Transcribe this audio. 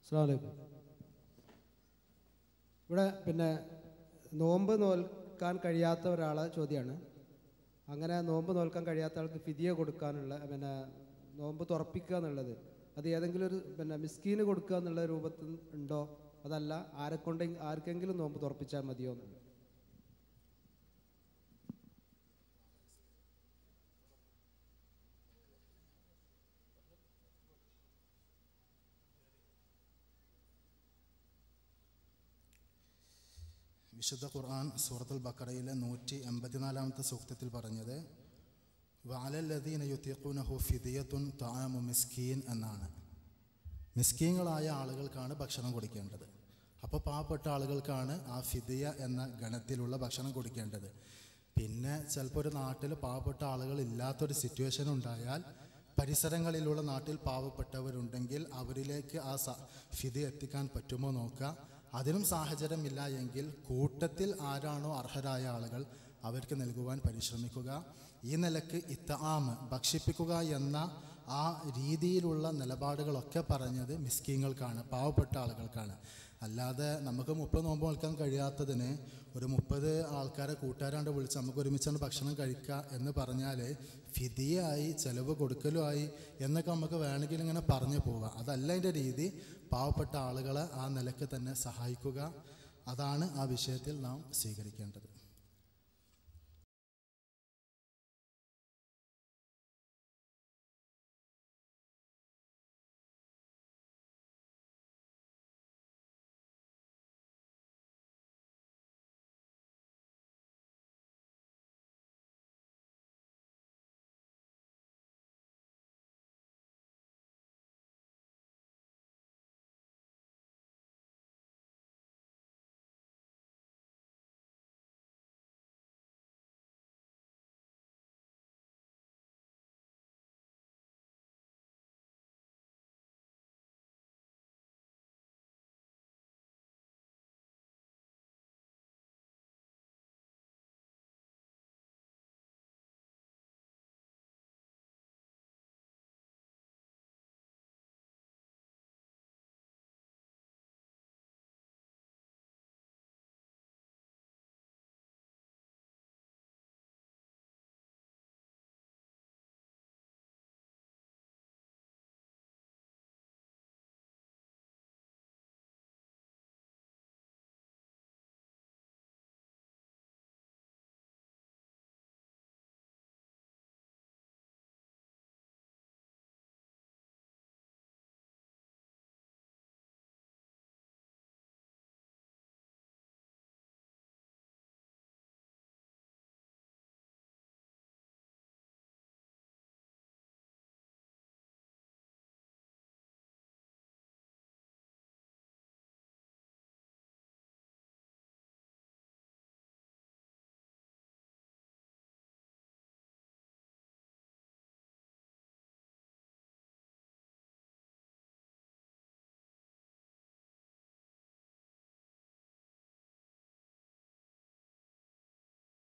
അസ്സാം വലൈക്കും ഇവിടെ പിന്നെ നോമ്പ് നോൽക്കാൻ കഴിയാത്ത ഒരാളെ ചോദ്യമാണ് അങ്ങനെ നോമ്പ് നോൽക്കാൻ കഴിയാത്ത ആൾക്ക് ഫിദിയ കൊടുക്കാനുള്ള പിന്നെ നോമ്പ് തുറപ്പിക്കുക എന്നുള്ളത് അത് ഏതെങ്കിലും ഒരു പിന്നെ മിസ്കീന് കൊടുക്കുക എന്നുള്ള രൂപത്തിൽ ഉണ്ടോ അതല്ല ആരെക്കൊണ്ട് ആർക്കെങ്കിലും നോമ്പ് തുറപ്പിച്ചാൽ മതിയോ എന്നുള്ളത് വിശുദ്ധ ഖുർആൻ സൂറത്തുൽ ബക്കറയിലെ നൂറ്റി എൺപത്തിനാലാമത്തെ സൂക്തത്തിൽ പറഞ്ഞത് വാലല്ലദീന യുത്തീഖൂനഹു ഫിദിയത്തുൻ താമു മിസ്കീൻ എന്നാണ് മിസ്കീങ്ങളായ ആളുകൾക്കാണ് ഭക്ഷണം കൊടുക്കേണ്ടത് അപ്പോൾ പാവപ്പെട്ട ആളുകൾക്കാണ് ആ ഫിദിയ എന്ന ഗണത്തിലുള്ള ഭക്ഷണം കൊടുക്കേണ്ടത് പിന്നെ ചിലപ്പോൾ ഒരു നാട്ടിൽ പാവപ്പെട്ട ആളുകൾ ഇല്ലാത്തൊരു സിറ്റുവേഷൻ ഉണ്ടായാൽ പരിസരങ്ങളിലുള്ള നാട്ടിൽ പാവപ്പെട്ടവരുണ്ടെങ്കിൽ അവരിലേക്ക് ആ സ ഫിദി എത്തിക്കാൻ പറ്റുമോ നോക്കുക അതിനും സാഹചര്യമില്ല എങ്കിൽ കൂട്ടത്തിൽ ആരാണോ അർഹരായ ആളുകൾ അവർക്ക് നൽകുവാൻ പരിശ്രമിക്കുക ഈ നിലക്ക് ഇത്താമ് ഭക്ഷിപ്പിക്കുക എന്ന ആ രീതിയിലുള്ള നിലപാടുകളൊക്കെ പറഞ്ഞത് മിസ്കീങ്ങൾക്കാണ് പാവപ്പെട്ട ആളുകൾക്കാണ് അല്ലാതെ നമുക്ക് മുപ്പത് നോമ്പ് നോൽക്കാൻ കഴിയാത്തതിന് ഒരു മുപ്പത് ആൾക്കാരെ കൂട്ടുകാരാണ്ട് വിളിച്ച് നമുക്ക് ഒരുമിച്ചാണ് ഭക്ഷണം കഴിക്കുക എന്ന് പറഞ്ഞാൽ ഫിതിയായി ചിലവ് കൊടുക്കലുമായി എന്നൊക്കെ നമുക്ക് വേണമെങ്കിൽ ഇങ്ങനെ പറഞ്ഞു പോവുക അതല്ല അതിൻ്റെ രീതി പാവപ്പെട്ട ആളുകളെ ആ നിലക്ക് തന്നെ സഹായിക്കുക അതാണ് ആ വിഷയത്തിൽ നാം സ്വീകരിക്കേണ്ടത്